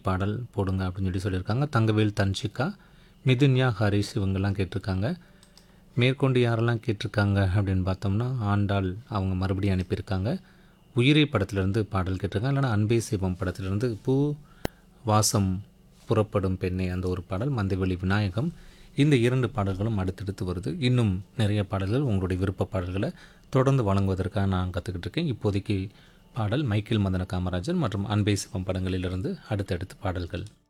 பாடல் போடுங்க அப்படின்னு சொல்லி சொல்லியிருக்காங்க தங்கவேல் தன்ஷிகா மிதுன்யா ஹரிஷ் இவங்கெல்லாம் கேட்டிருக்காங்க மேற்கொண்டு யாரெல்லாம் கேட்டிருக்காங்க அப்படின்னு பார்த்தோம்னா ஆண்டாள் அவங்க மறுபடியும் அனுப்பியிருக்காங்க உயிரை படத்துலேருந்து பாடல் கேட்டிருக்காங்க இல்லைனா அன்பே சிவம் படத்துலேருந்து பூ வாசம் புறப்படும் பெண்ணே அந்த ஒரு பாடல் மந்தவெளி விநாயகம் இந்த இரண்டு பாடல்களும் அடுத்தடுத்து வருது இன்னும் நிறைய பாடல்கள் உங்களுடைய விருப்ப பாடல்களை தொடர்ந்து வழங்குவதற்காக நான் கற்றுக்கிட்டு இருக்கேன் இப்போதைக்கு பாடல் மைக்கேல் மதன காமராஜன் மற்றும் அன்பே சிவம் படங்களிலிருந்து அடுத்தடுத்து பாடல்கள்